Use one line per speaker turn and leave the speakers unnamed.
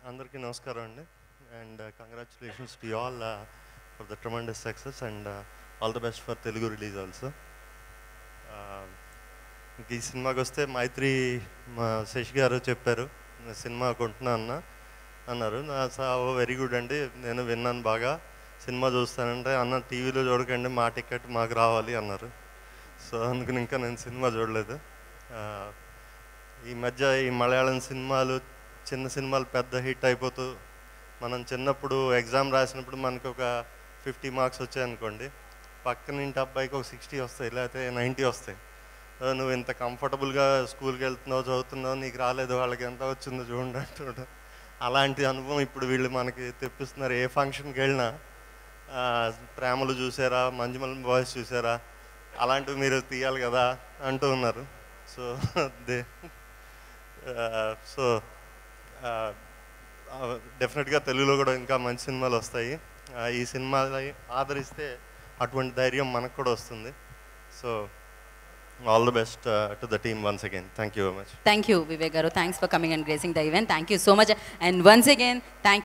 అందరికీ నమస్కారం అండి and congratulations to all for the tremendous success and all the best for Telugu release also ఇంక ఈ సినిమాకి వస్తే మైత్రి మా శశి గారు చెప్పారు "నేను సినిమా కొంటున్నా అన్న అన్నారు వెరీ గుడ్ అండి నేను విన్నాను బాగా సినిమా చూస్తానంటే అన్న టీవీలో చూడకండి మా టికెట్ మాకు రావాలి అన్నారు సో అందుకని ఇంకా నేను సినిమా చూడలేదు ఆ, ఈ మధ్య ఈ మలయాళం సినిమాలు చిన్న సినిమాలు పెద్ద హిట్ అయిపోతూ మనం చిన్నప్పుడు ఎగ్జామ్ రాసినప్పుడు మనకు ఒక ఫిఫ్టీ మార్క్స్ వచ్చాయనుకోండి పక్కన ఇంటి అబ్బాయికి ఒక సిక్స్టీ వస్తాయి లేకపోతే నైంటీ వస్తాయి "ఓ, నువ్వు ఇంత కంఫర్టబుల్గా స్కూల్కి వెళ్తున్నావు చదువుతున్నావు నీకు రాలేదు వాళ్ళకి ఎంత వచ్చిందో చూడండి అంటుంటారు అలాంటి అనుభవం ఇప్పుడు వీళ్ళు మనకి తెప్పిస్తున్నారు ఏ ఫంక్షన్కి వెళ్ళినా ఆ, ప్రేమలు చూసారా మంజుమల్ బాయ్స్ చూసారా అలాంటివి మీరు తీయాలి కదా అంటూ ఉన్నారు సో దే సో డెఫినెట్గా తెలుగులో కూడా ఇంకా మంచి సినిమాలు వస్తాయి ఆ, ఈ సినిమా ఆదరిస్తే అటువంటి ధైర్యం మనకు కూడా వస్తుంది so all the best to the team once again thank you very much
thank you Vivek గారు thanks for coming and gracing the event thank you so much and once again thank